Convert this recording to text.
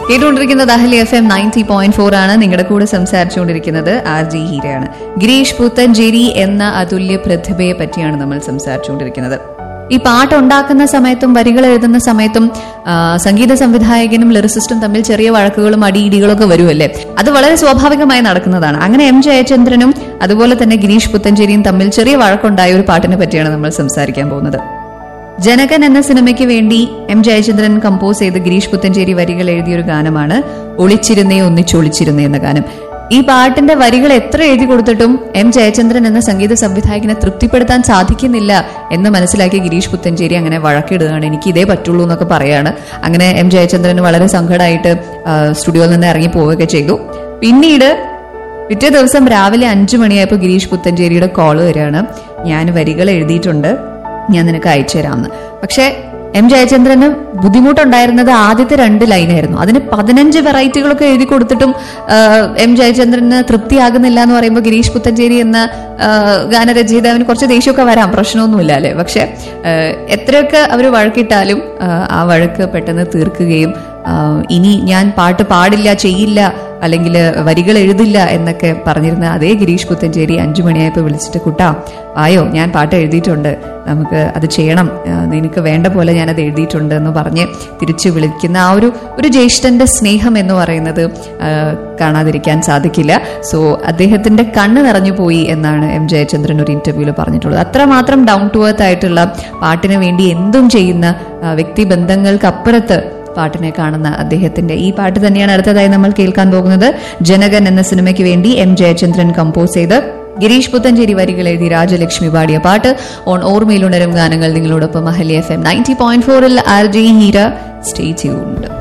കേട്ടുകൊണ്ടിരിക്കുന്നത് Ahali F M ninety point four ആണ് നിങ്ങളുടെ കൂടെ സംസാരിച്ചുകൊണ്ടിരിക്കുന്നത് ആർ ജി ഹീരയാണ് ഗിരീഷ് പുത്തഞ്ചേരി എന്ന അതുല്യ പ്രതിഭയെ പറ്റിയാണ് നമ്മൾ സംസാരിച്ചുകൊണ്ടിരിക്കുന്നത് ഈ പാട്ട് ഉണ്ടാക്കുന്ന സമയത്തും വരികൾ എഴുതുന്ന സമയത്തും ആ, സംഗീത സംവിധായകനും ലിറിസിസ്റ്റും തമ്മിൽ ചെറിയ വഴക്കുകളും അടിയിടികളും ഒക്കെ വരുമല്ലേ അത് വളരെ സ്വാഭാവികമായി നടക്കുന്നതാണ് അങ്ങനെ എം ജയചന്ദ്രനും അതുപോലെ തന്നെ ഗിരീഷ് പുത്തഞ്ചേരിയും തമ്മിൽ ചെറിയ വഴക്കുണ്ടായ ഒരു പാട്ടിനെ പറ്റിയാണ് നമ്മൾ സംസാരിക്കാൻ പോകുന്നത് ജനകൻ എന്ന സിനിമയ്ക്ക് വേണ്ടി എം ജയചന്ദ്രൻ കമ്പോസ് ചെയ്ത് ഗിരീഷ് പുത്തഞ്ചേരി വരികൾ എഴുതിയ ഒരു ഗാനമാണ് ഒളിച്ചിരുന്നേ ഒന്നിച്ചൊളിച്ചിരുന്നേ എന്ന ഗാനം ഈ പാട്ടിന്റെ വരികൾ എത്ര എഴുതി കൊടുത്തിട്ടും എം ജയചന്ദ്രൻ എന്ന സംഗീത സംവിധായകനെ തൃപ്തിപ്പെടുത്താൻ സാധിക്കുന്നില്ല എന്ന് മനസ്സിലാക്കി ഗിരീഷ് പുത്തഞ്ചേരി അങ്ങനെ വഴക്കിടുകയാണ് എനിക്ക് ഇതേ പറ്റുള്ളൂ എന്നൊക്കെ പറയാണ് അങ്ങനെ എം ജയചന്ദ്രന് വളരെ സങ്കടമായിട്ട് ആ, സ്റ്റുഡിയോയിൽ നിന്ന് ഇറങ്ങി പോവുകയൊക്കെ ചെയ്തു പിന്നീട് പിറ്റേ ദിവസം രാവിലെ അഞ്ചു മണിയായപ്പോൾ ഗിരീഷ് പുത്തഞ്ചേരിയുടെ കോള് വരികയാണ് ഞാൻ വരികൾ എഴുതിയിട്ടുണ്ട് ഞാൻ നിനക്ക് അയച്ചു തരാമെന്ന് പക്ഷേ എം ജയചന്ദ്രന് ബുദ്ധിമുട്ടുണ്ടായിരുന്നത് ആദ്യത്തെ രണ്ട് ലൈനായിരുന്നു അതിന് പതിനഞ്ച് വെറൈറ്റികളൊക്കെ എഴുതി കൊടുത്തിട്ടും ആ, എം ജയചന്ദ്രന് തൃപ്തിയാകുന്നില്ല എന്ന് പറയുമ്പോൾ ഗിരീഷ് പുത്തഞ്ചേരി എന്ന ആ, ഗാനരചയിതാവിന് കുറച്ച് ദേഷ്യമൊക്കെ വരാം പ്രശ്നമൊന്നുമില്ല അല്ലേ പക്ഷെ ആ, എത്രയൊക്കെ അവർ വഴക്കിട്ടാലും ആ, ആ വഴക്ക് പെട്ടെന്ന് തീർക്കുകയും ആ, ഇനി ഞാൻ പാട്ട് പാടില്ല ചെയ്യില്ല അല്ലെങ്കിൽ വരികൾ എഴുതില്ല എന്നൊക്കെ പറഞ്ഞിരുന്ന അതേ ഗിരീഷ് പുത്തഞ്ചേരി അഞ്ചു മണിയായപ്പോൾ വിളിച്ചിട്ട് കുട്ടാ ആയോ ഞാൻ പാട്ട് എഴുതിയിട്ടുണ്ട് നമുക്ക് അത് ചെയ്യണം ആ, നിനക്ക് വേണ്ട പോലെ ഞാൻ അത് എഴുതിയിട്ടുണ്ട് എന്ന് പറഞ്ഞ് തിരിച്ചു വിളിക്കുന്ന ആ ഒരു ഒരു ജ്യേഷ്ഠന്റെ സ്നേഹം എന്ന് പറയുന്നത് ആ, കാണാതിരിക്കാൻ സാധിക്കില്ല സോ അദ്ദേഹത്തിന്റെ കണ്ണ് നിറഞ്ഞു പോയി എന്നാണ് എം ജയചന്ദ്രൻ ഒരു ഇന്റർവ്യൂവിൽ പറഞ്ഞിട്ടുള്ളത് അത്രമാത്രം ഡൗൺ ടു എർത്ത് ആയിട്ടുള്ള പാട്ടിന് വേണ്ടി എന്തും ചെയ്യുന്ന ആ, വ്യക്തിബന്ധങ്ങൾക്ക് അപ്പുറത്ത് പാട്ടിനെ കാണുന്ന അദ്ദേഹത്തിന്റെ ഈ പാട്ട് തന്നെയാണ് അടുത്തതായി നമ്മൾ കേൾക്കാൻ പോകുന്നത് ജനകൻ എന്ന സിനിമയ്ക്ക് വേണ്ടി എം ജയചന്ദ്രൻ കമ്പോസ് ചെയ്ത് ഗിരീഷ് പുത്തഞ്ചേരി വരികൾ എഴുതി രാജലക്ഷ്മി പാടിയ പാട്ട് ഓൺ ഓർമ്മയിലുണരും ഗാനങ്ങൾ നിങ്ങളോടൊപ്പം Ahali F M ninety point ഫോറിൽ R J Heera stay tuned